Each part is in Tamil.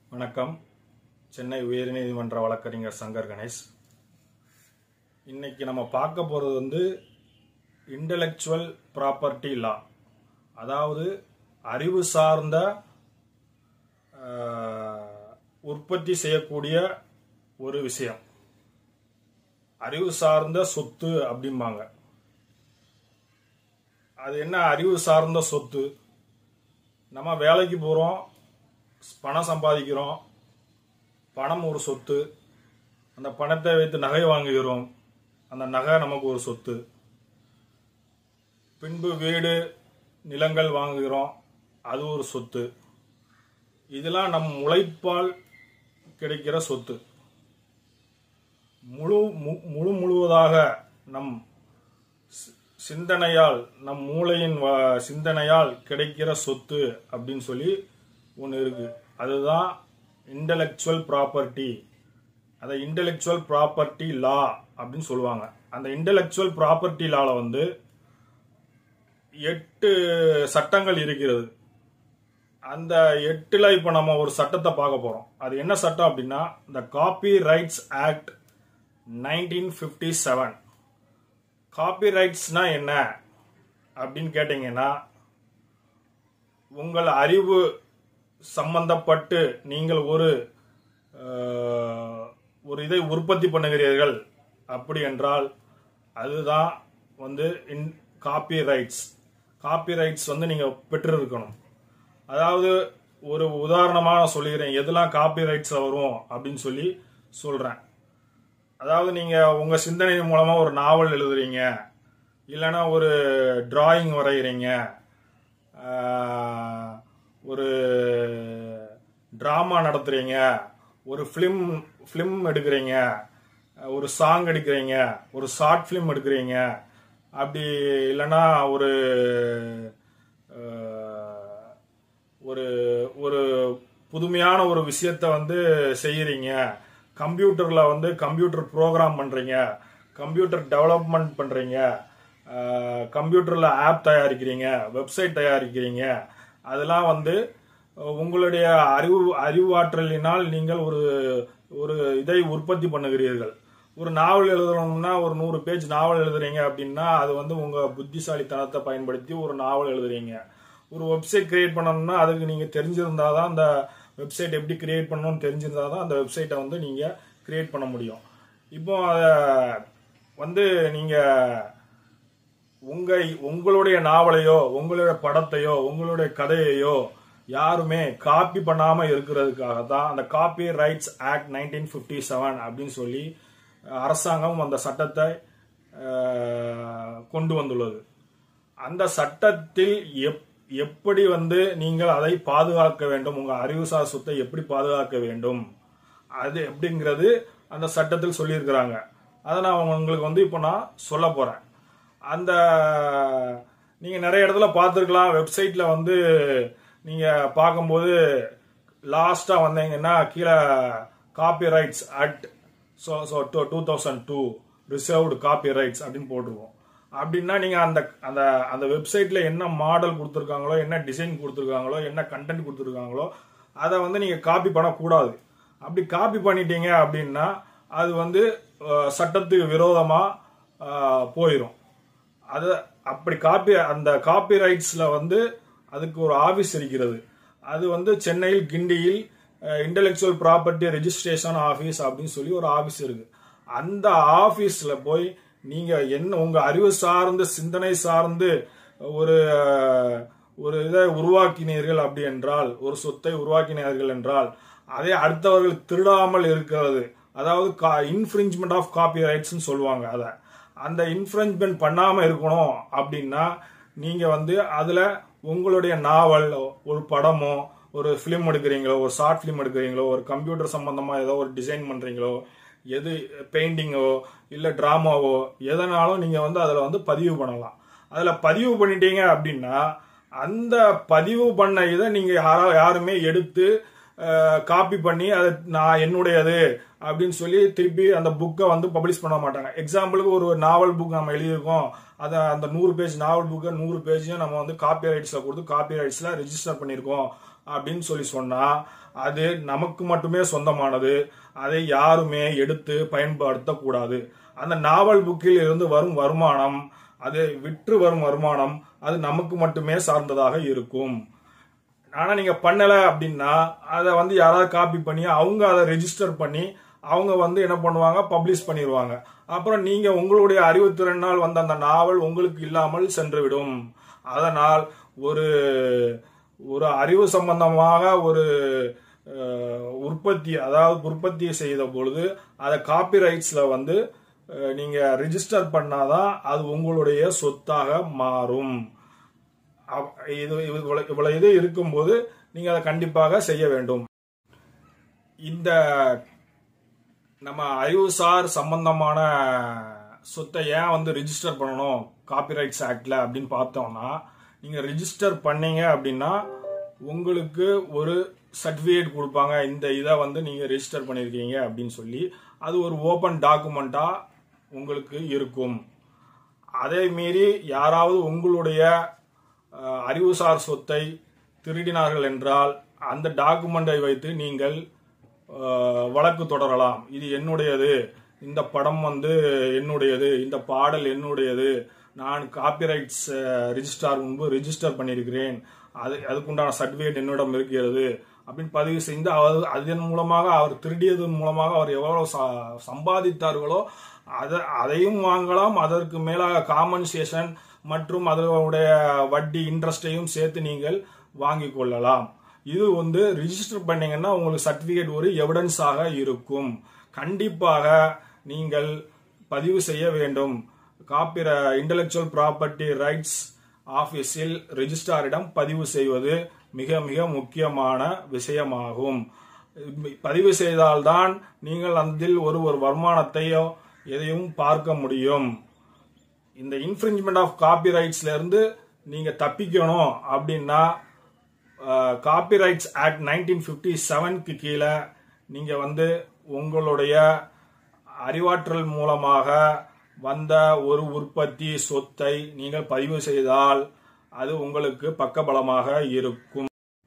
வணக்கம் சென்னை உயர்நீதிமன்ற வழக்கறிஞர் சங்கர் கணேஷ் இன்னைக்கு நம்ம பார்க்க போகிறது வந்து இன்டலெக்சுவல் ப்ராப்பர்ட்டி லா அதாவது அறிவு சார்ந்த ஆஹ், உற்பத்தி செய்யக்கூடிய ஒரு விஷயம் அறிவு சார்ந்த சொத்து அப்படிம்பாங்க அது என்ன அறிவு சார்ந்த சொத்து நம்ம வேலைக்கு போகிறோம் பணம் சம்பாதிக்கிறோம் பணம் ஒரு சொத்து அந்த பணத்தை வைத்து நகை வாங்குகிறோம் அந்த நகை நமக்கு ஒரு சொத்து பின்பு வீடு நிலங்கள் வாங்குகிறோம் அது ஒரு சொத்து இதெல்லாம் நம் உழைப்பால் கிடைக்கிற சொத்து முழு மு- முழு முழுவதாக நம் சி- சிந்தனையால் நம் மூளையின் வ- சிந்தனையால் கிடைக்கிற சொத்து அப்படின்னு சொல்லி ஒன்று இருக்கு அதுதான் இன்டலெக்சுவல் ப்ராப்பர்ட்டி அதை இன்டலெக்சுவல் ப்ராப்பர்ட்டி லா அப்படின்னு சொல்லுவாங்க அந்த இன்டலெக்சுவல் ப்ராப்பர்ட்டி லால வந்து எட்டு சட்டங்கள் இருக்கிறது அந்த எட்டுல இப்போ நம்ம ஒரு சட்டத்தை பார்க்க போறோம் அது என்ன சட்டம் அப்படின்னா இந்த copyrights act nineteen fifty seven காப்பி ரைட்ஸ்னா என்ன அப்படின்னு கேட்டீங்கன்னா உங்கள் அறிவு சம்பந்தப்பட்டு நீங்கள் ஒரு அஹ், ஒரு இதை உற்பத்தி பண்ணுகிறீர்கள் அப்படி என்றால் அதுதான் வந்து in copyrights copyrights வந்து நீங்கள் பெற்றிருக்கணும் அதாவது ஒரு உதாரணமாக நான் சொல்லிக்கிறேன் எதெல்லாம் காப்பி ரைட்ஸ் வரும் அப்படின்னு சொல்லி சொல்கிறேன் அதாவது நீங்கள் உங்கள் சிந்தனை மூலமாக ஒரு நாவல் எழுதுறீங்க இல்லைன்னா ஒரு டிராயிங் வரைகிறீங்க ஆஹ், ஒரு ட்ராமா நடத்துறீங்க ஒரு ஃபிலிம் ஃபிலிம் எடுக்கிறீங்க ஒரு சாங் எடுக்கிறீங்க ஒரு ஷார்ட் ஃபிலிம் எடுக்கிறீங்க அப்படி இல்லைன்னா ஒரு ஆஹ், ஒரு ஒரு புதுமையான ஒரு விஷயத்த வந்து செய்யறீங்க கம்ப்யூட்டர்ல வந்து கம்ப்யூட்டர் ப்ரோக்ராம் பண்றீங்க கம்ப்யூட்டர் டெவலப்மெண்ட் பண்றீங்க கம்ப்யூட்டர்ல ஆப் தயாரிக்கிறீங்க வெப்சைட் தயாரிக்கிறீங்க அதெல்லாம் வந்து அஹ், உங்களுடைய அறிவு அறிவாற்றலினால் நீங்கள் ஒரு ஒரு இதை உற்பத்தி பண்ணுகிறீர்கள் ஒரு நாவல் எழுதணும்னா ஒரு நூறு பேஜ் நாவல் எழுதுறீங்க அப்படின்னா அது வந்து உங்க புத்திசாலித்தனத்தை பயன்படுத்தி ஒரு நாவல் எழுதுறீங்க ஒரு வெப்சைட் கிரியேட் பண்ணணும்னா அதுக்கு நீங்க தெரிஞ்சிருந்தா தான் அந்த வெப்சைட் எப்படி கிரியேட் பண்ணணும்னு தெரிஞ்சிருந்தா தான் அந்த வெப்சைட்டை வந்து நீங்க கிரியேட் பண்ண முடியும் இப்போ அதை வந்து நீங்க உங்க உங்களுடைய நாவலையோ உங்களுடைய படத்தையோ உங்களுடைய கதையையோ யாருமே காப்பி பண்ணாம இருக்கிறதுக்காக தான் அந்த copyrights act nineteen fifty seven அப்படின்னு சொல்லி அஹ், அரசாங்கம் அந்த சட்டத்தை அஹ், கொண்டு வந்துள்ளது அந்த சட்டத்தில் எப் எப்படி வந்து நீங்கள் அதை பாதுகாக்க வேண்டும் உங்க அறிவுசார் சொத்தை எப்படி பாதுகாக்க வேண்டும் அது எப்படிங்கிறது அந்த சட்டத்தில் சொல்லியிருக்கிறாங்க அதை நான் உங்களுக்கு வந்து இப்போ நான் சொல்ல போறேன் அந்த நீங்க நிறைய இடத்துல பார்த்துருக்கலாம் வெப்சைட்ல வந்து நீங்க பார்க்கும்போது லாஸ்டா வந்தீங்கன்னா கீழே copyrights at so so two thousand two reserved copyrights அப்படின்னு போட்டிருக்கோம் அப்படின்னா நீங்க அந்த அந்த அந்த வெப்சைட்ல என்ன மாடல் கொடுத்துருக்காங்களோ என்ன டிசைன் கொடுத்துருக்காங்களோ என்ன கண்டென்ட் கொடுத்துருக்காங்களோ அதை வந்து நீங்க காப்பி பண்ணக்கூடாது அப்படி காப்பி பண்ணிட்டீங்க அப்படின்னா அது வந்து அஹ், சட்டத்துக்கு விரோதமா அஹ், போயிடும் அது அப்படி காப்பி அந்த காப்பி ரைட்ஸ்ல வந்து அதுக்கு ஒரு ஆபீஸ் இருக்கிறது அது வந்து சென்னையில் கிண்டியில் இன்டெலெக்சுவல் ப்ராப்பர்ட்டி ரெஜிஸ்ட்ரேஷன் ஆபீஸ் அப்படின்னு சொல்லி ஒரு ஆபீஸ் இருக்கு அந்த ஆபீஸ்ல போய் நீங்க என்ன உங்க அறிவு சார்ந்து சிந்தனை சார்ந்து ஒரு அஹ், ஒரு இதை உருவாக்கினீர்கள் அப்படி என்றால் ஒரு சொத்தை உருவாக்கினீர்கள் என்றால் அதை அடுத்தவர்கள் திருடாமல் இருக்கிறது அதாவது இன்ஃப்ரிஞ்ச்மெண்ட் ஆஃப் காப்பி ரைட்ஸ்னு சொல்லுவாங்க அதை அந்த இன்ஃப்ரிஞ்ச்மெண்ட் பண்ணாம இருக்கணும் அப்படின்னா நீங்க வந்து அதுல உங்களுடைய நாவல் ஒரு படமோ ஒரு ஃபிலிம் எடுக்கிறீங்களோ ஒரு ஷார்ட் ஃபிலிம் எடுக்கிறீங்களோ ஒரு கம்ப்யூட்டர் சம்பந்தமா ஏதோ ஒரு டிசைன் பண்றீங்களோ எது பெயிண்டிங்கோ இல்ல டிராமாவோ எதனாலும் நீங்க வந்து அதுல வந்து பதிவு பண்ணலாம் அதுல பதிவு பண்ணிட்டீங்க அப்படின்னா அந்த பதிவு பண்ண இதை நீங்க யாரா யாருமே எடுத்து காப்பி பண்ணி அது நான் என்னுடையது அப்படின்னு சொல்லி திருப்பி அந்த புக்கை வந்து பப்ளிஷ் பண்ண மாட்டாங்க எக்ஸாம்பிளுக்கு ஒரு நாவல் புக் நம்ம எழுதியிருக்கோம் அதை அந்த நூறு பேஜ் நாவல் புக்கை நூறு பேஜையும் நம்ம வந்து காப்பி ரைட்ஸில் கொடுத்து காப்பி ரைட்ஸில் ரெஜிஸ்டர் பண்ணியிருக்கோம் அப்படின்னு சொல்லி சொன்னா அது நமக்கு மட்டுமே சொந்தமானது அதை யாருமே எடுத்து பயன்படுத்தக்கூடாது அந்த நாவல் புக்கில் இருந்து வரும் வருமானம் அது விற்று வரும் வருமானம் அது நமக்கு மட்டுமே சார்ந்ததாக இருக்கும் ஆனா நீங்க பண்ணல அப்படின்னா அதை வந்து யாராவது காப்பி பண்ணி அவங்க அதை ரெஜிஸ்டர் பண்ணி அவங்க வந்து என்ன பண்ணுவாங்க பப்ளிஷ் பண்ணிடுவாங்க அப்புறம் நீங்க உங்களுடைய அறிவுத்திறனால் வந்த அந்த நாவல் உங்களுக்கு இல்லாமல் சென்றுவிடும் அதனால் ஒரு ஒரு அறிவு சம்பந்தமாக ஒரு அஹ், உற்பத்தி அதாவது உற்பத்தி செய்த பொழுது அதை காப்பிரைட்ஸ்ல வந்து அஹ், நீங்க ரிஜிஸ்டர் பண்ணாதான் அது உங்களுடைய சொத்தாக மாறும் அவ்- இது இது இவ்வளவு இவ்வளவு இது இருக்கும்போது நீங்க அதை கண்டிப்பாக செய்ய வேண்டும் இந்த நம்ம அறிவுசார் சம்பந்தமான சொத்தை ஏன் வந்து ரிஜிஸ்டர் பண்ணணும் காப்பிரைட்ஸ் ஆக்ட்ல அப்படின்னு பார்த்தோம்னா நீங்க ரிஜிஸ்டர் பண்ணீங்க அப்படின்னா உங்களுக்கு ஒரு சர்டிஃபிகேட் கொடுப்பாங்க இந்த இதை வந்து நீங்க ரெஜிஸ்டர் பண்ணியிருக்கீங்க அப்படின்னு சொல்லி அது ஒரு ஓப்பன் டாக்குமெண்டா உங்களுக்கு இருக்கும் அதே மீறி யாராவது உங்களுடைய அஹ், அறிவுசார் சொத்தை திருடினார்கள் என்றால் அந்த டாக்குமெண்டை வைத்து நீங்கள் அஹ், வழக்கு தொடரலாம் இது என்னுடையது இந்த படம் வந்து என்னுடையது இந்த பாடல் என்னுடையது நான் காப்பிரைட்ஸ் ரிஜிஸ்டார் முன்பு ரிஜிஸ்டர் பண்ணியிருக்கிறேன் அது அதுக்குண்டான சர்டிஃபிகேட் என்னிடம் இருக்கிறது அப்படின்னு பதிவு செய்து அவர் அதன் மூலமாக அவர் திருடியதன் மூலமாக அவர் எவ்வளவு ச- சம்பாதித்தார்களோ அதை அதையும் வாங்கலாம் அதற்கு மேலாக காம்பன்சேஷன் மற்றும் அதனுடைய வட்டி இன்ட்ரெஸ்டையும் சேர்த்து நீங்கள் வாங்கிக் கொள்ளலாம் இது வந்து ரிஜிஸ்டர் பண்ணீங்கன்னா உங்களுக்கு சர்டிபிகேட் ஒரு எவிடன்ஸாக இருக்கும் கண்டிப்பாக நீங்கள் பதிவு செய்ய வேண்டும் காப்பிர இன்டலெக்சுவல் ப்ராப்பர்ட்டி ரைட்ஸ் ஆபீஸில் ரெஜிஸ்டாரிடம் பதிவு செய்வது மிக மிக முக்கியமான விஷயமாகும் பதிவு செய்தால்தான் நீங்கள் அதில் ஒரு ஒரு வருமானத்தையோ எதையும் பார்க்க முடியும் இந்த இன்ஃப்ரிஞ்ச்மெண்ட் ஆஃப் காப்பிரைட்ஸ்ல இருந்து நீங்க தப்பிக்கணும் அப்படின்னா காப்பிரைட்ஸ் ஆக்ட் நைன்டீன் ஃபிஃப்டி செவனுக்கு கீழே நீங்க வந்து உங்களுடைய அறிவாற்றல் மூலமாக வந்த ஒரு உற்பத்தி சொத்தை நீங்கள் பதிவு செய்தால் அது உங்களுக்கு பக்கபலமாக இருக்கும்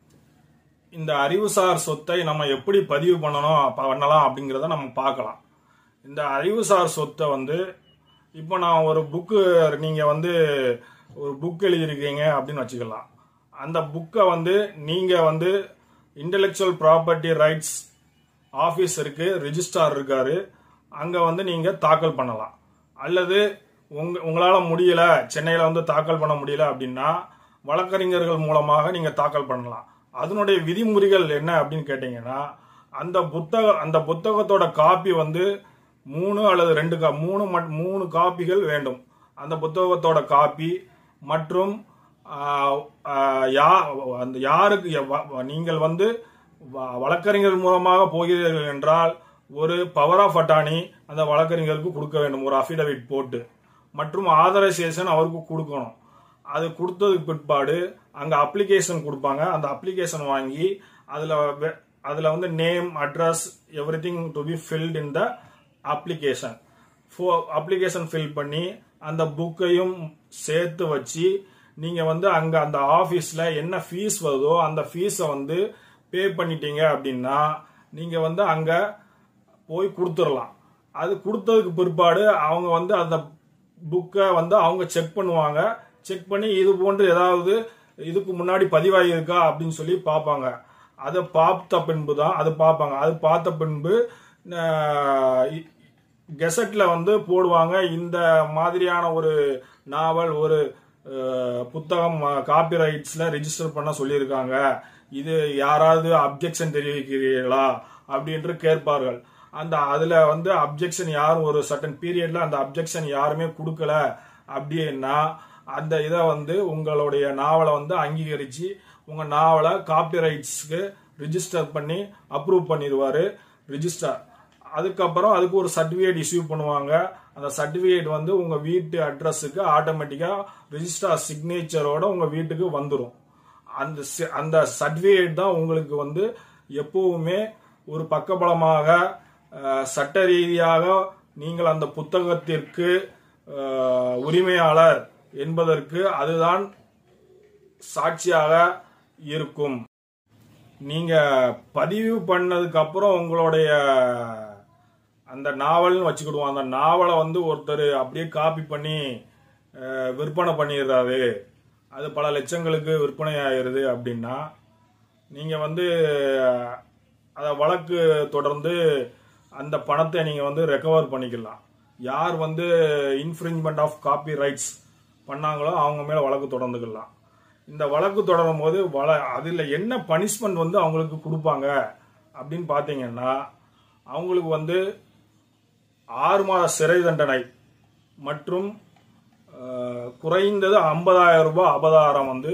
இந்த அறிவுசார் சொத்தை நம்ம எப்படி பதிவு பண்ணணும் பண்ணலாம் அப்படிங்கிறத நம்ம பார்க்கலாம் இந்த அறிவுசார் சொத்தை வந்து இப்போ நான் ஒரு புக்கு நீங்க வந்து ஒரு புக் எழுதியிருக்கீங்க அப்படின்னு வச்சுக்கலாம் அந்த புக்கை வந்து நீங்க வந்து இன்டெலெக்சுவல் ப்ராப்பர்ட்டி ரைட்ஸ் ஆஃபீஸ் இருக்கு ரிஜிஸ்டார் இருக்காரு அங்க வந்து நீங்க தாக்கல் பண்ணலாம் அல்லது உங்க உங்களால முடியல சென்னையில வந்து தாக்கல் பண்ண முடியல அப்படின்னா வழக்கறிஞர்கள் மூலமாக நீங்க தாக்கல் பண்ணலாம் அதனுடைய விதிமுறைகள் என்ன அப்படின்னு கேட்டீங்கன்னா அந்த புத்தக அந்த புத்தகத்தோட காப்பி வந்து மூணு அல்லது ரெண்டு கா மூணு மட்- மூணு காப்பிகள் வேண்டும் அந்த புத்தகத்தோட காப்பி மற்றும் ஆஹ், ஆஹ், யா அந்த யாருக்கு எ- வ- நீங்கள் வந்து வ- வழக்கறிஞர் மூலமாக போகிறீர்கள் என்றால் ஒரு பவர் ஆஃப் அட்டானி அந்த வழக்கறிஞருக்கு கொடுக்க வேண்டும் ஒரு அஃபிடவிட் போட்டு மற்றும் ஆதரைசேஷன் அவருக்கு கொடுக்கணும் அது கொடுத்ததுக்கு பிற்பாடு அங்க அப்ளிகேஷன் கொடுப்பாங்க அந்த அப்ளிகேஷன் வாங்கி அதுல வெ- அதுல வந்து name address everything to be filled in the application application fill பண்ணி அந்த புக்கையும் சேர்த்து வச்சு நீங்க வந்து அங்க அந்த ஆபீஸ்ல என்ன ஃபீஸ் வருதோ அந்த ஃபீஸை வந்து பே பண்ணிட்டீங்க அப்படின்னா நீங்க வந்து அங்க போய் கொடுத்துடலாம் அது கொடுத்ததுக்கு பிற்பாடு அவங்க வந்து அந்த புக்கை வந்து அவங்க செக் பண்ணுவாங்க செக் பண்ணி இது போன்று ஏதாவது இதுக்கு முன்னாடி பதிவாகியிருக்கா அப்படின்னு சொல்லி பார்ப்பாங்க அதை பார்த்த பின்பு தான் அது பார்ப்பாங்க அது பார்த்த பின்பு கெசட்ல வந்து போடுவாங்க இந்த மாதிரியான ஒரு நாவல் ஒரு அஹ், புத்தகம் காப்பிரைட்ஸ்ல ரெஜிஸ்டர் பண்ண சொல்லியிருக்காங்க இது யாராவது அப்ஜெக்ஷன் தெரிவிக்கிறீர்களா அப்படின்று கேட்பார்கள் அந்த அதுல வந்து அப்ஜெக்ஷன் யாரும் ஒரு சர்டன் பீரியட்ல அந்த அப்ஜெக்ஷன் யாருமே கொடுக்கல அப்படின்னா அந்த இதை வந்து உங்களுடைய நாவலை வந்து அங்கீகரிச்சு உங்க நாவலை காப்பிரைட்ஸ்க்கு ரிஜிஸ்டர் பண்ணி அப்ரூவ் பண்ணிடுவாரு ரிஜிஸ்டர் அதுக்கப்புறம் அதுக்கு ஒரு சர்டிபிகேட் இஷ்யூ பண்ணுவாங்க அந்த சர்டிபிகேட் வந்து உங்க வீட்டு அட்ரஸுக்கு ஆட்டோமேட்டிக்கா ரிஜிஸ்டார் சிக்னேச்சரோட உங்க வீட்டுக்கு வந்துடும் அந்த சி- அந்த சர்டிபிகேட் தான் உங்களுக்கு வந்து எப்பவுமே ஒரு பக்கபலமாக அஹ், சட்ட ரீதியாக நீங்கள் அந்த புத்தகத்திற்கு அஹ், உரிமையாளர் என்பதற்கு அதுதான் சாட்சியாக இருக்கும் நீங்க பதிவு பண்ணதுக்கு அப்புறம் உங்களுடைய அந்த நாவல்னு வச்சுக்கிடுவோம் அந்த நாவலை வந்து ஒருத்தர் அப்படியே காப்பி பண்ணி அஹ், விற்பனை பண்ணிடுறாரு அது பல லட்சங்களுக்கு விற்பனை ஆயிருது அப்படின்னா நீங்க வந்து அஹ், அதை வழக்கு தொடர்ந்து அந்த பணத்தை நீங்க வந்து ரெக்கவர் பண்ணிக்கலாம் யார் வந்து இன்ஃப்ரிஞ்ச்மெண்ட் ஆஃப் காப்பி ரைட்ஸ் பண்ணாங்களோ அவங்க மேல வழக்கு தொடர்ந்துக்கலாம் இந்த வழக்கு தொடரும் போது வள அதில் என்ன பனிஷ்மெண்ட் வந்து அவங்களுக்கு கொடுப்பாங்க அப்படின்னு பார்த்தீங்கன்னா அவங்களுக்கு வந்து ஆறு மாத சிறை தண்டனை மற்றும் அஹ், குறைந்தது ஐம்பதாயிரம் ரூபாய் அபதாரம் வந்து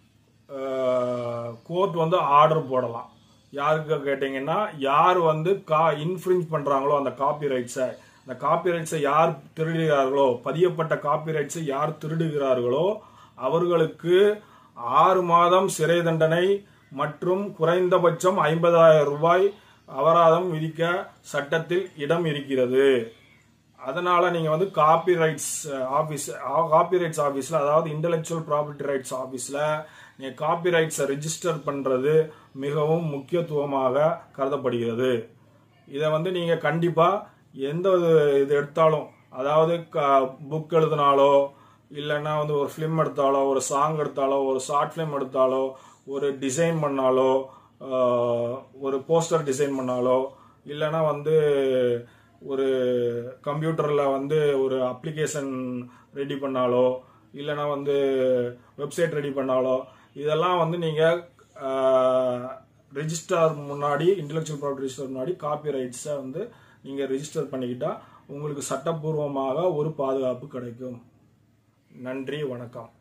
கோர்ட் வந்து ஆர்டர் போடலாம் யாருக்கு கேட்டிங்கன்னா யார் வந்து கா இன்ஃப்ரிஞ்ச் பண்ணுறாங்களோ அந்த காப்பி ரைட்ஸை அந்த காப்பி ரைட்ஸை யார் திருடுகிறார்களோ பதியப்பட்ட காப்பி ரைட்ஸை யார் திருடுகிறார்களோ அவர்களுக்கு ஆறு மாதம் சிறை தண்டனை மற்றும் குறைந்தபட்சம் ஐம்பதாயிரம் ரூபாய் அபராதம் விதிக்க சட்டத்தில் இடம் இருக்கிறது அதனால நீங்க வந்து copyrights office copyrights ஆபீஸ்ல அதாவது இன்டெலெக்சுவல் ப்ராப்பர்ட்டி ரைட்ஸ் ஆபீஸ்ல நீங்க காப்பி ரைட்ஸை ரெஜிஸ்டர் பண்றது மிகவும் முக்கியத்துவமாக கருதப்படுகிறது இதை வந்து நீங்க கண்டிப்பா எந்த ஒரு இது எடுத்தாலும் அதாவது புக் எழுதினாலோ இல்லைன்னா வந்து ஒரு ஃபிலிம் எடுத்தாலோ ஒரு சாங் எடுத்தாலோ ஒரு ஷார்ட் ஃபிலிம் எடுத்தாலோ ஒரு டிசைன் பண்ணாலோ ஆஹ், ஒரு போஸ்டர் டிசைன் பண்ணாலோ இல்லைன்னா வந்து ஒரு கம்ப்யூட்டரில் வந்து ஒரு அப்ளிகேஷன் ரெடி பண்ணாலோ இல்லைன்னா வந்து வெப்சைட் ரெடி பண்ணாலோ இதெல்லாம் வந்து நீங்கள் ரெஜிஸ்டர் முன்னாடி இன்டெலெக்சுவல் ப்ராப்பர்ட்டி ரெஜிஸ்டர் முன்னாடி காப்பி ரைட்ஸை வந்து நீங்கள் ரெஜிஸ்டர் பண்ணிக்கிட்டா உங்களுக்கு சட்டப்பூர்வமாக ஒரு பாதுகாப்பு கிடைக்கும் நன்றி வணக்கம்